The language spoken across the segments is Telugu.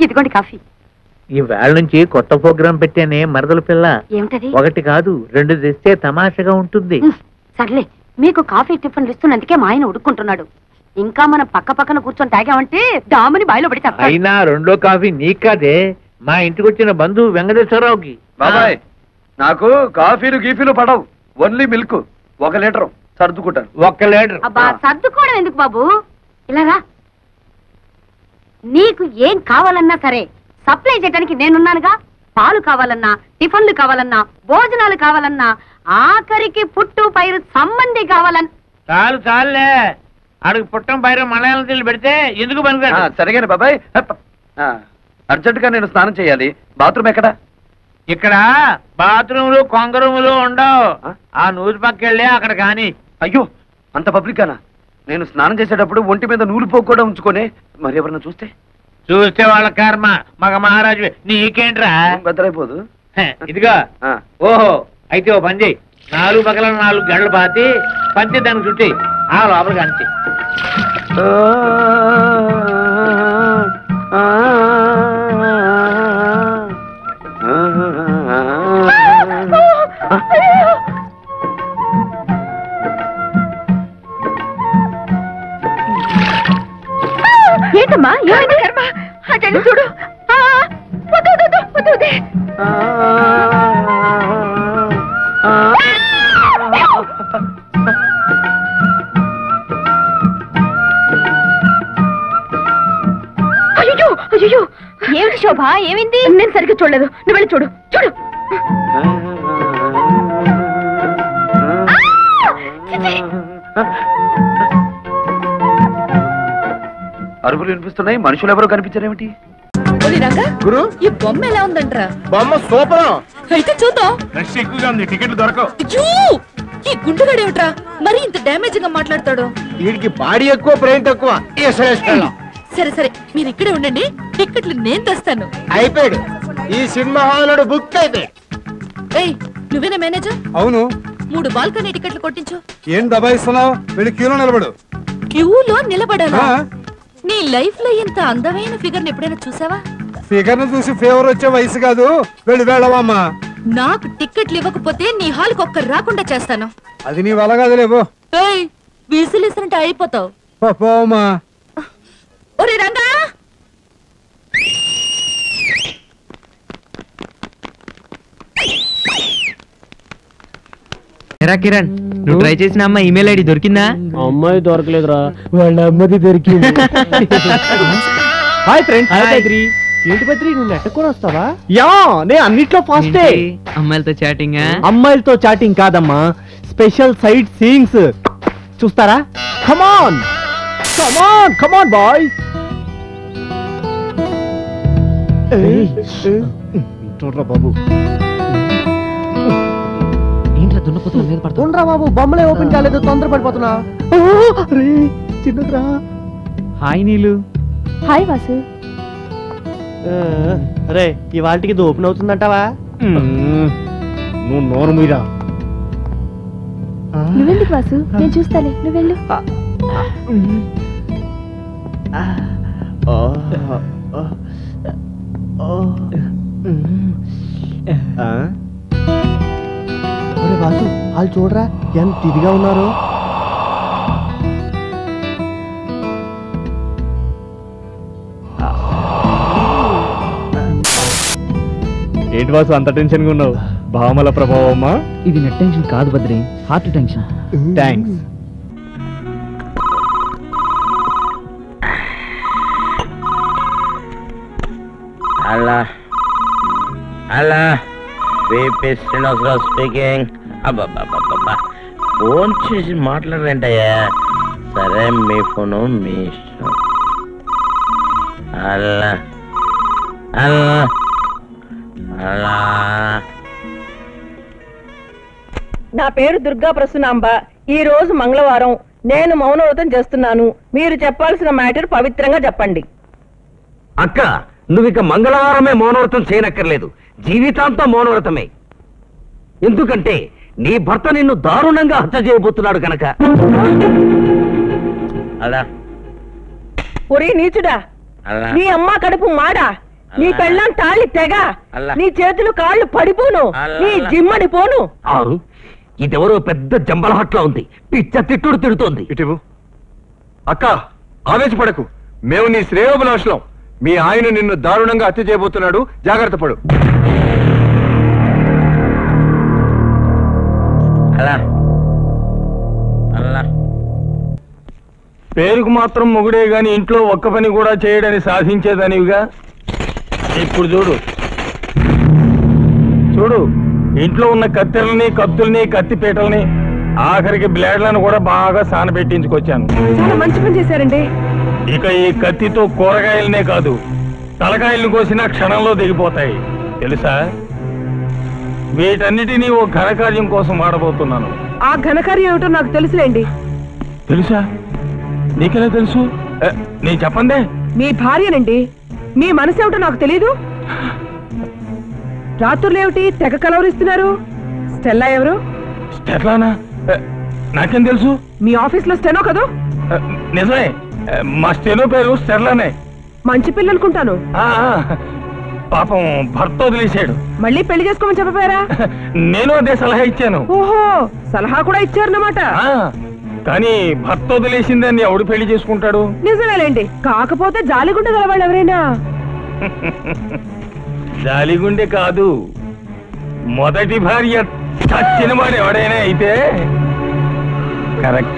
ఇదిగోండి కాఫీ ఈ వేళ నుంచి కొత్త ప్రోగ్రాం పెట్టానే మరదల పిల్ల ఏమిటది ఒకటి కాదు రెండు తెస్తే తమాషగా ఉంటుంది ఉహ్, సర్లే మీకు కాఫీ టిఫిన్లు ఇస్తున్నందుకే మా ఆయన ఉడుక్కుంటున్నాడు ఇంకా మనం పక్క పక్కన కూర్చొని తాగామంటే దామని బాయిలో పడి తప్ప అయినా రెండో కాఫీ నీకు కాదే మా ఇంటికి వచ్చిన బంధువు వెంకటేశ్వరరావుకి బాబాయ్ నాకు కాఫీలు గీఫీలు పడవు ఓన్లీ మిల్క్ ఒక లీటర్ సర్దుకుంటాను ఒక్క లీటర్ అబ్బా సర్దుకోవడం ఎందుకు బాబు ఇలా రా నీకు ఏం కావాలన్నా సరే సప్లై చేయడానికి నేనున్నానుగా పాలు కావాలన్నా టిఫిన్లు కావాలన్నా భోజనాలు కావాలన్నా ఆఖరికి పుట్టు పైరు సంబంధి కావాలన్నా చాలు చాలులే అడుగు పుట్టం పైన మలయాళం తెలు పెడితే ఎందుకు ఆ, పనికిరాడు సరిగానే బాబాయ్ హప్ప. ఆ, అర్జెంటుగా నేను స్నానం చేయాలి బాత్రూమ్ ఎక్కడ ఇక్కడ బాత్రూములు కొంగరూములు ఉండవు ఆ? ఆ నూరు పక్కెళ్ళి అక్కడ కాని అయ్యో అంత పబ్లిక్ అనా నేను స్నానం చేసేటప్పుడు ఒంటి మీద నూలు పోగు కూడా ఉంచుకొని మరి ఎవరన్నా చూస్తే చూస్తే వాళ్ళ కర్మ మగ మహారాజు నీకేంట్రా ఏం బద్దలైపోదు హ, ఇదిగో ఆ, ఓహో అయితే ఓ పని చెయ్యి నాలుగు పక్కల నాలుగు గంటలు పాతి పంచి దానికి చుట్టి ఆ లోపలికి అంచి ఏంటమ్మా ఏమైంది కర్మ అటెండి చూడు ఆ, వద్దు, వద్దు, వద్దు, వద్దు, వద్దు. అయ్యో అయ్యో ఏమిటి శోభ ఏమైంది నేను సరిగ్గా చూడలేదు నువ్వు వెళ్ళి చూడు చూడు అరుగులు వినిపిస్తున్నాయి మనుషులు ఎవరో కనిపించారేమిటి గురు ఈ బొమ్మ ఎలా ఉందంట్రా బొమ్మ సూపర్ అయితే చూద్దాం రష్ ఎక్కువగా ఉంది టికెట్లు దొరకవు అయ్యో! ఈ గుండుగాడేమిట్రా మరి ఇంత డ్యామేజ్ గా మాట్లాడతాడు వీడికి బాడీ ఎక్కువ బ్రెయిన్ తక్కువ సరే సరే మీరు ఇక్కడే ఉండండి టిక్కెట్లు నేను తెస్తాను అయిపోయాడు ఈ సినిమా హాల్ బుక్ అయితే ఏయ్ నువ్వేనా మేనేజర్ అవును మూడు బాల్కనీ టికెట్లు కొట్టించు ఏం దబాయిస్తున్నావు వెళ్ళి క్యూలో నిలబడు క్యూలో నిలబడాలా ఆ? నీ లైఫ్ లో ఇంత అందమైన ఫిగర్ ని ఎప్పుడైనా చూసావా ఫిగర్ ను చూసి ఫేవర్ వచ్చే వయసు కాదు వెళ్ళి వెళ్ళవమ్మా నాకు టిక్కెట్లు ఇవ్వకపోతే నీ హాల్కి ఒక్క రాకుండా చేస్తాను అది నీ వల్ల కాదులేవో ఏయ్ విసిలిసినట్టు అయిపోతావు పోమ్మా ఒరే రంగా ఎరా కిరణ్ నువ్వు ట్రై చేసిన అమ్మ ఈమెయిల్ ఐడి దొరికిందా అమ్మాయి దొరకలేదురా వాళ్ళ అమ్మది దొరికింది హాయ్ ఫ్రెండ్స్ Hi. బద్రి ఏంటి బద్రి నువ్వు నెట్టకొని వస్తావా యా నేను అన్నిట్లో ఫాస్టే ఏంటి? అమ్మాయిలతో చాటింగ్ అమ్మాయిలతో చాటింగ్ కాదమ్మా స్పెషల్ సైట్ సీయింగ్స్ చూస్తారా కమాన్ కమాన్ కమాన్ బాయ్స్ చూడరా బాబు ఏంట్రా దున్నపోతుల మీద పడుతుంది ఉండరా బాబు బొమ్మలే ఓపెన్ కాలేదు తొందర పడిపోతున్నా చిన్నరా హాయ్ నీలు హాయ్ వాసు అరే ఇవాళకి ఇది ఓపెన్ అవుతుందంటావా నువ్వు నోరు మీరా నువ్వెందుకు వాసు నేను చూస్తాలే నువ్వెళ్ళు ఒరే వాసు వాళ్ళు చూడరా ఎంత ఇదిగా ఉన్నారు ఏంటి వాసు అంత టెన్షన్ గా ఉన్నావు భావమల ప్రభావమ్మా ఇది నెట్ టెన్షన్ కాదు బద్రి హార్ట్ టెన్షన్ థ్యాంక్స్ అలా అలా విపి శ్రీనివాసరావు స్పీకింగ్ అబ్బాబ్బాబ్బా ఫోన్ చేసి మాట్లాడరేంటయ్యా సరే మీ ఫోను మీ ఇష్టం అలా అలా అలా నా పేరు దుర్గా ప్రసునాంబ ఈ రోజు మంగళవారం నేను మౌనవ్రతం చేస్తున్నాను మీరు చెప్పాల్సిన మ్యాటర్ పవిత్రంగా చెప్పండి అక్క నువ్వు ఇక మంగళవారమే మౌనవ్రతం చేయనక్కర్లేదు జీవితాంతం మౌనవ్రతమే ఎందుకంటే నీ భర్త నిన్ను దారుణంగా హత్య చేయబోతున్నాడు కనుక అలా ఒరే నీచుడా అలా నీ అమ్మ కడుపు మాడా నీ పెళ్ళం తాళి తెగ అల్లా. నీ చేతులు కాళ్ళు పడిపోను అల్లా, నీ అల్లా. జిమ్మడి పోను ఆరు ఇదెవరో పెద్ద జంబలహట్లో ఉంది పిచ్చ తిట్టుడు తిడుతోంది ఇటివు అక్క ఆవేశపడకు మేము నీ శ్రేయోభిలాషులం మీ ఆయన నిన్ను దారుణంగా హత్య చేయబోతున్నాడు జాగ్రత్త పడు అలా అలా పేరుకు మాత్రం మొగుడే గాని ఇంట్లో ఒక్క పని కూడా చేయడని సాధించేదానివిగా ఇప్పుడు చూడు చూడు ఇంట్లో ఉన్న కత్తెరల్ని కత్తుల్ని కత్తిపీటల్ని ఆఖరికి బ్లేడ్లను కూడా బాగా సానబెట్టించుకొచ్చాను చాలా మంచి పని చేశారండి ఇక ఈ కత్తితో కూరగాయలనే కాదు తలకాయలను కోసిన క్షణంలో దిగిపోతాయి తెలుసా వీటన్నిటినీ ఓ ఘనకార్యం కోసం వాడబోతున్నాను ఆ ఘనకార్యం ఏమిటో నాకు తెలుసులేండి తెలుసా నీకెలా తెలుసు ఏ, నేను చెప్పందే మీ భార్యనండి మీ మనసు ఏమిటో నాకు తెలీదు రాత్రులేమిటి తెగ కలవరిస్తున్నారు స్టెల్లా ఎవరు ఎట్లానా ఏ, నాకేం తెలుసు మీ ఆఫీస్ లో స్టెనో కదూ ఏ, నిజమే ఏ, మా స్టెనో పేరు స్టెర్లానే మంచి పిల్ల అనుకుంటాను ఆ, ఆ, పాపం భర్త వదిలేశాడు మళ్ళీ పెళ్లి చేసుకోమని చెప్పపోయారా నేను అదే సలహా ఇచ్చాను ఓహో సలహా కూడా ఇచ్చారన్నమాట ఆ, కానీ భర్త వదిలేసిందని ఎవడు పెళ్లి చేసుకుంటాడు నిజమేలేండి కాకపోతే జాలిగుండ గలవాళ్ళు ఎవరైనా జాలిగుండె కాదు మొదటి భార్య చచ్చిన వాడు ఎవడైనా అయితే కరెక్ట్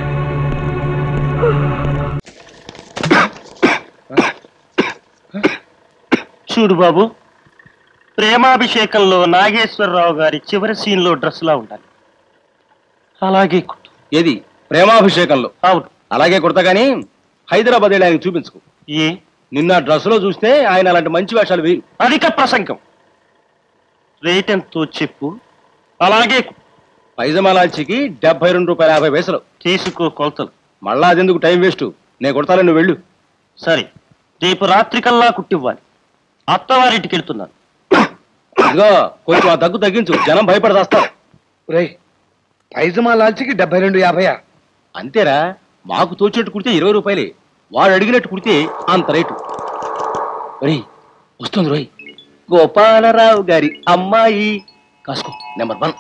చూడు బాబు ప్రేమాభిషేకంలో నాగేశ్వరరావు గారి చివరి సీన్ లో డ్రెస్ లా ఉండాలి అలాగే కుట్టు. ఏది ప్రేమాభిషేకంలో అవును అలాగే కుడతా గానీ హైదరాబాద్ వెళ్ళి ఆయనకు చూపించుకో ఏ నిన్న డ్రెస్ లో చూస్తే ఆయన అలాంటి మంచి వేషాలు వేయరు అధిక ప్రసంగం రేట్ ఎంతో చెప్పు అలాగే కుట్టు. పైజమాలాల్చికి డెబ్బై రెండు రూపాయల యాభై పైసలు తీసుకో కొలతలు మళ్ళా అదెందుకు టైం వేస్ట్ నేను కుడతాను నువ్వు వెళ్ళు సరే రేపు రాత్రికల్లా కుట్టివ్వాలి అత్తవారింటికి వెళ్తున్నాను ఇదిగో కొంచెం ఆ దగ్గు తగ్గించు జనం భయపడదాస్తారు రే పైజమా లాల్చికి డెబ్బై రెండు యాభైయా అంతేరా మాకు తోచినట్టు కుడితే ఇరవై రూపాయలే వాడు అడిగినట్టు కుడితే అంత రేటు ఒరేయ్ వస్తుంది రోయ్ గోపాలరావు గారి అమ్మాయి కాసుకో నెంబర్ వన్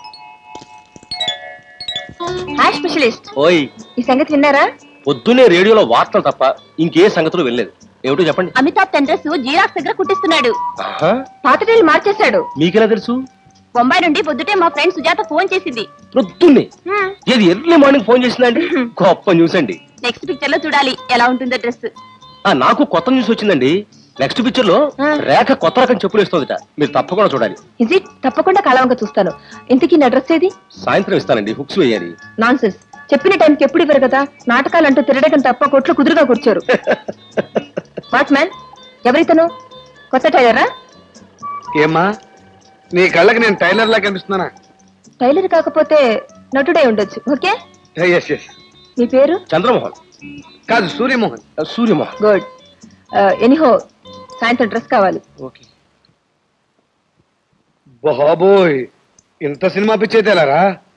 హాయ్ స్పెషలిస్ట్ ఓయ్ ఈ సంగతి విన్నారా పొద్దునే రేడియోలో వార్తలు తప్ప ఇంకే సంగతులు వెళ్ళలేదు ఏమిటో చెప్పండి అమితాబ్ తన డ్రెస్ జీరాక్స్ దగ్గర కుట్టిస్తున్నాడు ఆహా, పాత రీల్ మార్చేశాడు మీకెలా తెలుసు బొంబాయి నుండి పొద్దుటే మా ఫ్రెండ్ సుజాత ఫోన్ చేసింది పొద్దున్నే ఏది ఎర్లీ మార్నింగ్ ఫోన్ చేసిందండి గొప్ప న్యూస్ అండి నెక్స్ట్ పిక్చర్ లో చూడాలి ఎలా ఉంటుందో డ్రెస్ ఆ నాకు కొత్త న్యూస్ వచ్చిందండి నెక్స్ట్ పిక్చర్ లో రేఖ కొత్త రకం చెప్పులు వేస్తుందట మీరు తప్పకుండా చూడాలి ఇది తప్పకుండా కలవంగా చూస్తాను ఇంతకీ నా డ్రెస్ ఏది సాయంత్రం ఇస్తానండి హుక్స్ వేయాలి నాన్సెన్స్ చెప్పిన టైంకి ఎప్పుడు ఇవ్వరు కదా నాటకాలు అంటూ తిరగడం తప్ప కొట్లు కుదురుగా కూర్చోరు వాట్ మ్యాన్ ఎవరితను కొత్త టైలరా ఏమ్మా నీ కళ్ళకి నేను టైలర్ లా కనిపిస్తున్నానా టైలర్ కాకపోతే నటుడే ఉండొచ్చు ఓకే ఎస్ ఎస్ మీ పేరు చంద్రమోహన్ కాదు సూర్యమోహన్ సూర్యమోహన్ గుడ్ ఎనీహో సాయంత్రం డ్రెస్ కావాలి ఓకే బాబోయ్ ఇంత సినిమా పిచ్చి అయితే ఎలారా